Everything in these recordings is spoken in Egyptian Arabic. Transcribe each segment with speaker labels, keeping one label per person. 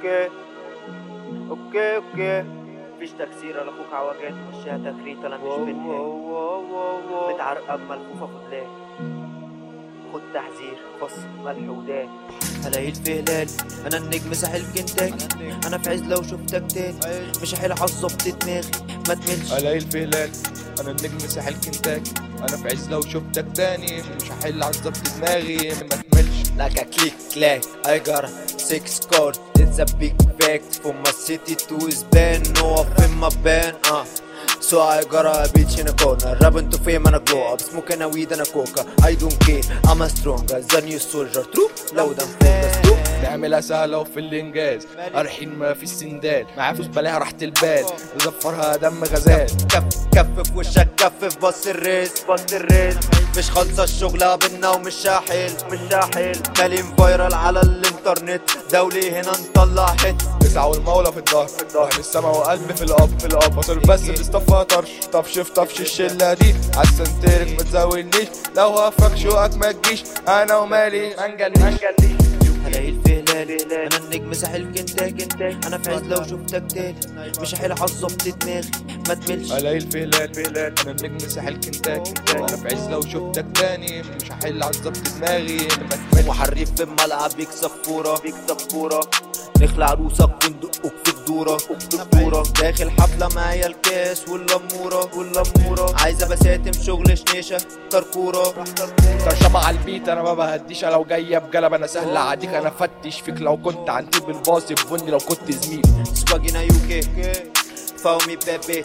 Speaker 1: اوكي اوكي اوكي مفيش تكسير لاخوك عوجان مشيها تكريت انا مش بنهاية متعرقب ملفوفة فضلان خد تحذير فص ملح ودان هلاقي الفهلال انا النجم ساحل كنتاك انا في عز لو شفتك تاني مش هحيل عظبت دماغي ما تملش
Speaker 2: الاقي الفهلال انا النجم ساحل كنتاك انا في عز لو شفتك تاني مش هحل عظبت دماغي ما تملش
Speaker 1: Like a click clack, I got a six code. It's a big fact from my city to his band. No up in my band, uh. So I got a bitch in a corner. Rapping to fame and I glow up. Smoking a weed and a coca. I don't care, I'm a stronger than you soldier. True, loud and focus. True.
Speaker 2: نعملها سهلة وفي الإنجاز أرحين ما في السندال معاه فلوس بلاها راحة البال نزفرها دم غزال
Speaker 1: كف كف في وشك كف في بص الريس بص الريس مش خالصة الشغلة بينا ومش هحل مش هحل مالين فايرال على الانترنت دولي هنا نطلع حت
Speaker 2: تسعة والمولى في الظهر واحد السما وقلب في الأب في الأب وصل بس الاستفا طرش طفش في طفش الشلة دي عالسنترك ما تزاولنيش لو هفرك شوقك ما تجيش أنا ومالي ما نجليش
Speaker 1: هلاقي الفهلال انا النجم ساحل كنتاك انا في عز لو شفتك تاني مش هحيل عظبت دماغي ما تملش
Speaker 2: الاقي الفهلال انا النجم ساحل كنتاك انا في عز لو شفتك تاني مش هحل عظبت دماغي ما تملش
Speaker 1: وحريف في الملعب يكسب فورة يكسب فورة نخلع عروسك وندقك في الدورة في الدورة داخل حفلة معايا الكاس واللمورة واللمورة عايزة بساتم شغل شنيشة كركورة
Speaker 2: طرشمة على البيت انا ما بهديش أنا لو جايه بجلب انا سهل اعديك انا فتش فيك لو كنت عندي بالباص بني لو كنت زميل
Speaker 1: سواجينا يوكي فاومي باد بيتش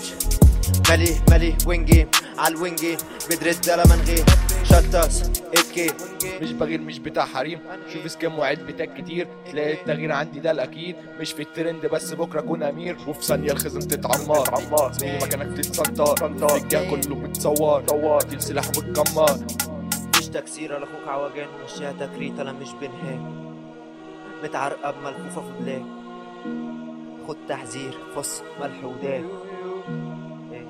Speaker 1: مالي مالي وينجي على الوينجي بدرس ده من غير شتاس اكي
Speaker 2: مش بغير مش بتاع حريم شوف سكام وعد بتاعك كتير تلاقي التغيير عندي ده الاكيد مش في الترند بس بكره اكون امير وفي ثانيه الخزن تتعمر زي مكانك تتسنطر في الجهه كله متصور قتيل سلاح متكمر
Speaker 1: مفيش تكسير لاخوك عوجان مشيها تكريت انا مش بنهاية متعرقب ملفوفة في بلاك خد تحذير فص ملح ودان إيه.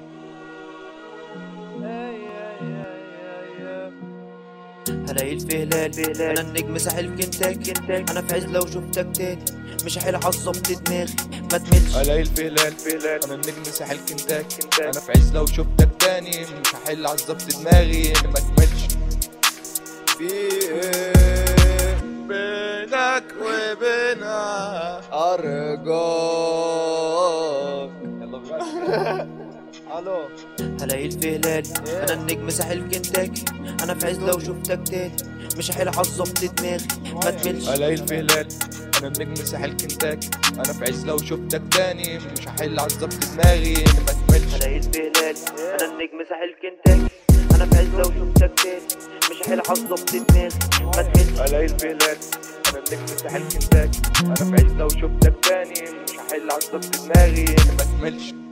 Speaker 1: هلاقي الفهلال انا النجم ساحل كنتاك انا في عز لو شفتك تاني مش هحيل عظبت دماغي ما تملش
Speaker 2: الاقي الفهلال انا النجم ساحل كنتاك انا في عز لو شفتك تاني مش هحل عظبت دماغي ما تملش
Speaker 1: في ايه
Speaker 2: بينك وبينها
Speaker 1: ارجوك يلا بينا الو هلاقي الفهلال انا النجم ساحل كنتاك انا في عز لو شفتك تاني مش هحيل عظبت دماغي ما تملش
Speaker 2: الاقي الفهلال انا النجم ساحل كنتاك انا في عز لو شفتك تاني مش هحل عظبت دماغي ما تملش
Speaker 1: هلاقي الفهلال انا النجم ساحل كنتاك انا في عز لو شفتك تاني مش هحيل عظبت دماغي ما تملش
Speaker 2: الاقي الفهلال انا النجم ساحل كنتاك انا في عز لو شفتك تاني مش هحل عظبت دماغي ما تملش